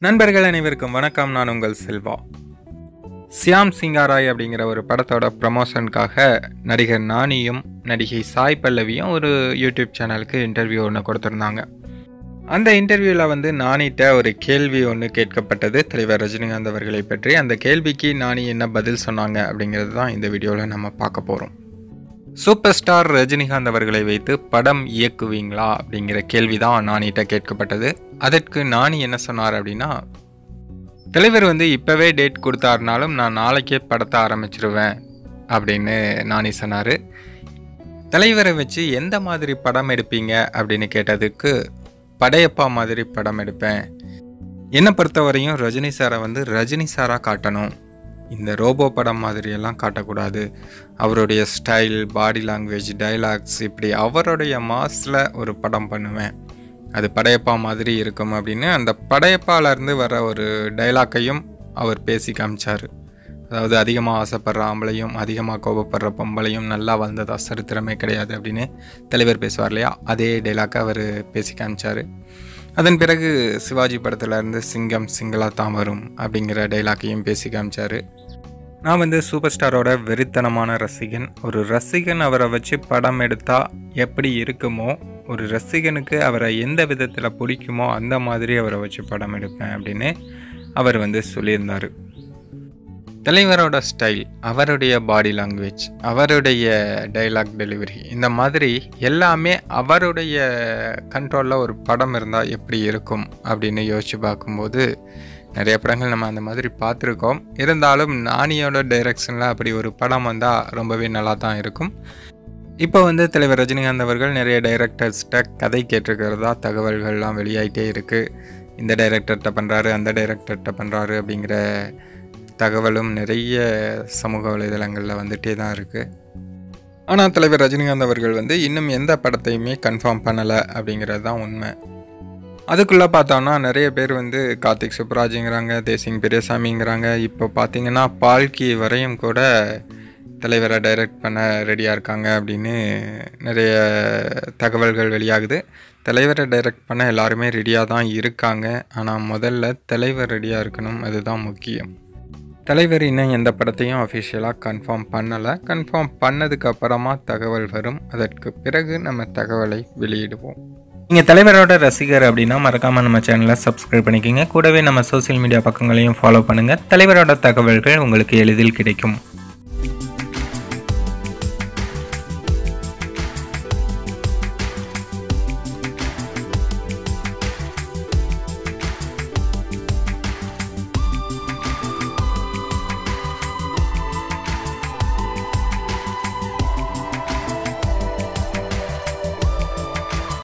நண்பர்கள் அனைவருக்கும் வணக்கம் நான் உங்கள் செல்வா சியாம் சிங்காராய் அப்படிங்கிற ஒரு படத்தோட ப்ரமோஷனுக்காக நடிகர் நானியும் நடிகை சாய் பல்லவியும் ஒரு யூடியூப் சேனலுக்கு இன்டர்வியூ ஒன்று கொடுத்துருந்தாங்க அந்த இன்டர்வியூவில் வந்து நானிட்ட ஒரு கேள்வி ஒன்று கேட்கப்பட்டது தலைவர் ரஜினிகாந்த் அவர்களை பற்றி அந்த கேள்விக்கு நானி என்ன பதில் சொன்னாங்க அப்படிங்கிறது தான் இந்த வீடியோவில் நம்ம பார்க்க போகிறோம் சூப்பர் ஸ்டார் ரஜினிகாந்த் அவர்களை வைத்து படம் இயக்குவீங்களா அப்படிங்கிற கேள்வி தான் நானிட்ட கேட்கப்பட்டது அதற்கு நானி என்ன சொன்னார் அப்படின்னா தலைவர் வந்து இப்போவே டேட் கொடுத்தாருனாலும் நான் நாளைக்கே படத்தை ஆரம்பிச்சிருவேன் அப்படின்னு நானி சொன்னார் தலைவரை வச்சு எந்த மாதிரி படம் எடுப்பீங்க அப்படின்னு கேட்டதுக்கு படையப்பா மாதிரி படம் எடுப்பேன் என்னை பொறுத்தவரையும் ரஜினி சாரை வந்து ரஜினி சாராக காட்டணும் இந்த ரோபோ படம் மாதிரியெல்லாம் காட்டக்கூடாது அவருடைய ஸ்டைல் பாடி லாங்குவேஜ் டைலாக்ஸ் இப்படி அவருடைய மாஸில் ஒரு படம் பண்ணுவேன் அது படையப்பா மாதிரி இருக்கும் அப்படின்னு அந்த படையப்பாலேருந்து வர ஒரு டைலாக்கையும் அவர் பேசி காமிச்சார் அதாவது அதிகமாக ஆசைப்படுற ஆம்பளையும் அதிகமாக கோபப்படுற பொம்பளையும் நல்லா வந்ததா சரித்திரமே கிடையாது அப்படின்னு தலைவர் பேசுவார் இல்லையா அதே டைலாக்கை அவர் பேசி காமிச்சார் அதன் பிறகு சிவாஜி படத்துலேருந்து சிங்கம் சிங்களா தான் வரும் அப்படிங்கிற டைலாக்கையும் பேசி காமிச்சார் நான் வந்து சூப்பர் ஸ்டாரோட வெறித்தனமான ரசிகன் ஒரு ரசிகன் அவரை வச்சு படம் எடுத்தால் எப்படி இருக்குமோ ஒரு ரசிகனுக்கு அவரை எந்த விதத்தில் பிடிக்குமோ அந்த மாதிரி அவரை வச்சு படம் எடுப்பேன் அப்படின்னு அவர் வந்து சொல்லியிருந்தார் தலைவரோட ஸ்டைல் அவருடைய பாடி லாங்குவேஜ் அவருடைய டைலாக் டெலிவரி இந்த மாதிரி எல்லாமே அவருடைய கண்ட்ரோலில் ஒரு படம் இருந்தால் எப்படி இருக்கும் அப்படின்னு யோசித்து பார்க்கும்போது நிறைய படங்கள் நம்ம அந்த மாதிரி பார்த்துருக்கோம் இருந்தாலும் நானியோட டைரக்ஷனில் அப்படி ஒரு படம் வந்தால் ரொம்பவே நல்லா தான் இருக்கும் இப்போ வந்து தலைவர் ரஜினிகாந்த் அவர்கள் நிறைய டைரக்டர்ஸ்கிட்ட கதை கேட்டிருக்கிறதா தகவல்கள்லாம் வெளியாகிட்டே இருக்குது இந்த டைரக்டர்கிட்ட பண்ணுறாரு அந்த டைரக்டர்கிட்ட பண்ணுறாரு அப்படிங்கிற தகவலும் நிறைய சமூக வலைதளங்களில் வந்துகிட்டே தான் இருக்குது ஆனால் தலைவர் ரஜினிகாந்த் அவர்கள் வந்து இன்னும் எந்த படத்தையுமே கன்ஃபார்ம் பண்ணலை அப்படிங்கிறது தான் உண்மை அதுக்குள்ளே பார்த்தோம்னா நிறைய பேர் வந்து கார்த்திக் சுப்ராஜுங்கிறாங்க தேசிங் பெரியசாமிங்கிறாங்க இப்போ பார்த்தீங்கன்னா பால்கி வரையும் கூட தலைவரை டைரக்ட் பண்ண ரெடியாக இருக்காங்க அப்படின்னு நிறைய தகவல்கள் வெளியாகுது தலைவரை டைரக்ட் பண்ண எல்லாருமே ரெடியாக தான் இருக்காங்க ஆனால் முதல்ல தலைவர் ரெடியாக இருக்கணும் அதுதான் முக்கியம் தலைவர் இன்னும் எந்த படத்தையும் அஃபிஷியலாக கன்ஃபார்ம் பண்ணலை கன்ஃபார்ம் பண்ணதுக்கு அப்புறமா தகவல் வரும் அதற்கு பிறகு நம்ம தகவலை வெளியிடுவோம் நீங்கள் தலைவரோட ரசிகர் அப்படின்னா மறக்காமல் நம்ம சேனலை சப்ஸ்கிரைப் பண்ணிக்கோங்க கூடவே நம்ம சோசியல் மீடியா பக்கங்களையும் ஃபாலோ பண்ணுங்கள் தலைவரோட தகவல்கள் உங்களுக்கு எளிதில் கிடைக்கும்